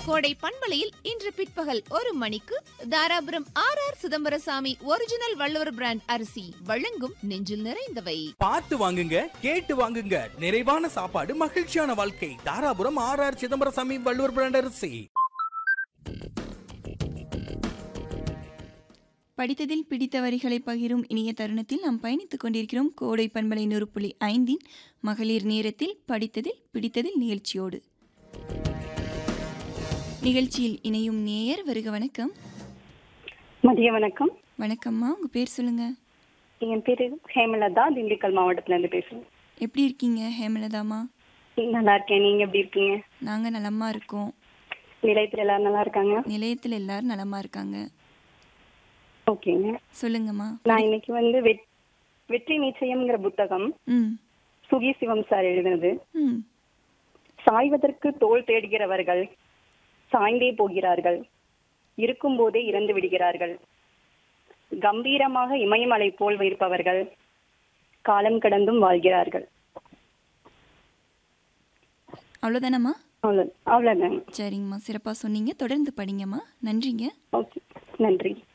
கோடை பண்பலையில் இன்று பிற்பகல் ஒரு மணிக்கு Dharapuram R R Chidambarasamy original Valluvar brand அரிசி வழங்கும் நெஞ்சில் நிறைந்தவை பார்த்து வாங்குங்க கேட்டு வாங்குங்க நிறைவான சாப்பாடு மகிழ்ச்சியான வாழ்க்கை Dharapuram R R Chidambarasamy Valluvar brand அரிசி படித்ததில் பிடித்த வரிகளை பகிரும் இனிய தருணத்தில் நாம் பயணித்துக் கொண்டிருக்கிறோம் கோடை பண்பலை நூறு புள்ளி ஐந்தின் மகளிர் நேரத்தில் படித்ததில் பிடித்ததில் நிகழ்ச்சியோடு நிகழ்ச்சியில் இணையும் நேயர் வருக வணக்கம் மதிய வணக்கம் வணக்கம்மா உங்க பேர் சொல்லுங்க என் பேரு ஹேமலதா திண்டுக்கல் மாவட்டத்துல இருந்து பேசுறேன் எப்படி இருக்கீங்க ஹேமலதாமா நல்லா இருக்கேன் நீங்க எப்படி இருக்கீங்க நாங்க நலமா இருக்கோம் நிலையத்துல எல்லாரும் நல்லா இருக்காங்க நிலையத்தில் எல்லாரும் நலமா இருக்காங்க ஓகேங்க சொல்லுங்கம்மா நான் இன்னைக்கு வந்து வெட்- வெற்றி நிச்சயம்ங்கிற புத்தகம் ம் சுகி சிவம் சார் எழுதினது ம் சாய்வதற்கு தோல் தேடுகிறவர்கள் சாய்ந்தே போகிறார்கள் இருக்கும்போதே இறந்து விடுகிறார்கள் கம்பீரமாக இமயமலை போல் இருப்பவர்கள் காலம் கடந்தும் வாழ்கிறார்கள் அவ்வளோதானம்மா அவ்வளவு அவ்வளவுதாங்க சரிங்கம்மா சிறப்பாக சொன்னீங்க தொடர்ந்து படிங்கம்மா நன்றிங்க ஓகே நன்றி